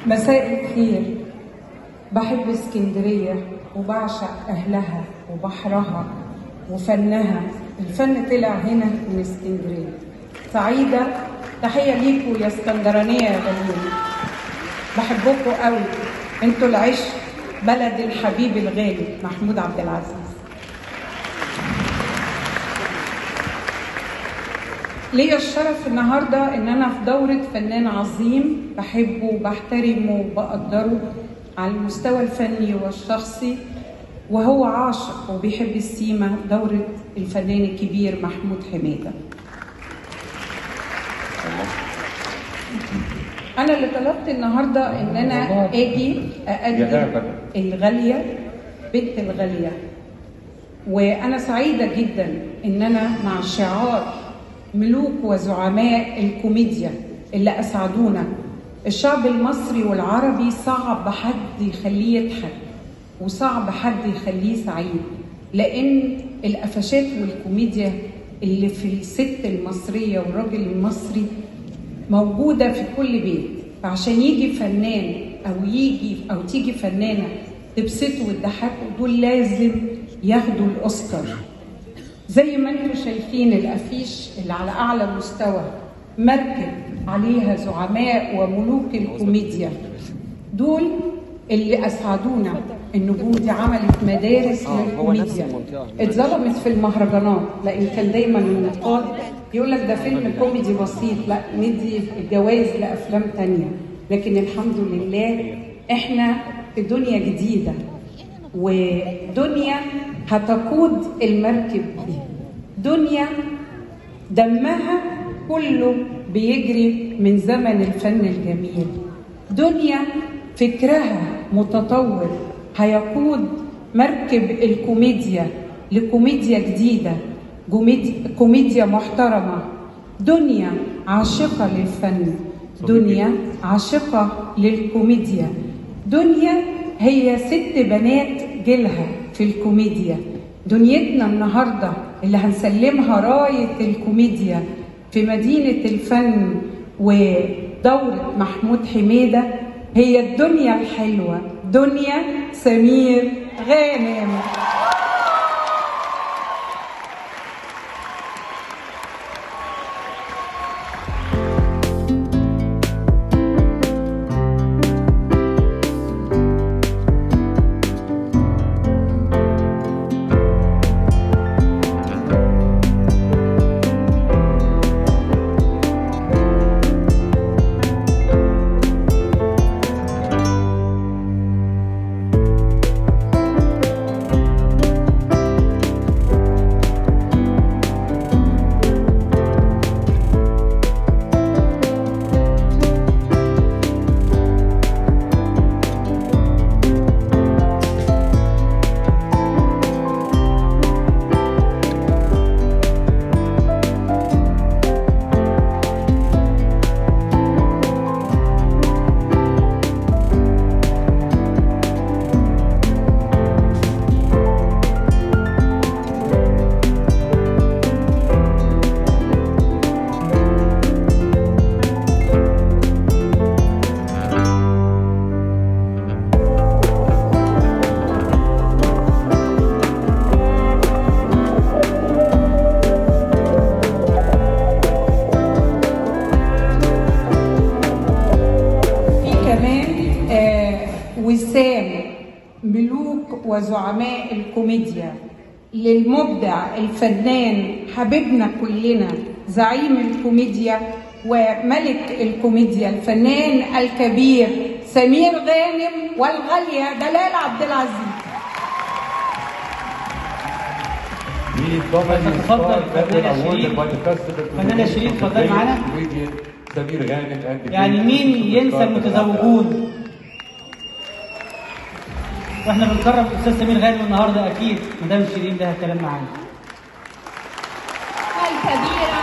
مساء الخير بحب اسكندرية وبعشق أهلها وبحرها وفنها الفن طلع هنا من اسكندرية سعيدة تحية ليكوا يا اسكندرانية يا غاليين بحبكوا قوي انتوا العشق بلد الحبيب الغالي محمود عبد العزيز ليا الشرف النهارده ان انا في دوره فنان عظيم بحبه وبحترمه وبقدره على المستوى الفني والشخصي وهو عاشق وبيحب السيما دوره الفنان الكبير محمود حميده. انا اللي طلبت النهارده ان انا اجي اقدم الغاليه بنت الغاليه وانا سعيده جدا ان انا مع شعار ملوك وزعماء الكوميديا اللي اسعدونا الشعب المصري والعربي صعب حد يخليه يضحك وصعب حد يخليه سعيد لان القفشات والكوميديا اللي في الست المصريه والراجل المصري موجوده في كل بيت فعشان يجي فنان او يجي او تيجي فنانه تبسطه وتضحكه دول لازم ياخدوا الاوسكار زي ما انتم شايفين الافيش اللي على اعلى مستوى مركب عليها زعماء وملوك الكوميديا دول اللي اسعدونا النجوم دي عملت مدارس للكوميديا اتظلمت في المهرجانات لان كان دايما النقاد يقول لك ده فيلم كوميدي بسيط لا ندي الجوائز لافلام تانية لكن الحمد لله احنا في دنيا جديده ودنيا هتقود المركب دي دنيا دمها كله بيجري من زمن الفن الجميل دنيا فكرها متطور هيقود مركب الكوميديا لكوميديا جديدة كوميديا محترمة دنيا عاشقة للفن دنيا عاشقة للكوميديا دنيا هي ست بنات جيلها في الكوميديا دنيتنا النهاردة اللي هنسلمها راية الكوميديا في مدينة الفن ودورة محمود حميدة هي الدنيا الحلوة دنيا سمير غانم وسام ملوك وزعماء الكوميديا للمبدع الفنان حبيبنا كلنا زعيم الكوميديا وملك الكوميديا الفنان الكبير سمير غانم والغالية دلال عبد العزيز تتفضل فنانة شيرين فنانة شيرين اتفضلي معانا سمير غانم يعني مين ينسى المتزوجون واحنا بنكرم الاستاذ سمير غانم النهارده اكيد مدام شيرين ده كلام معانا الكبيرة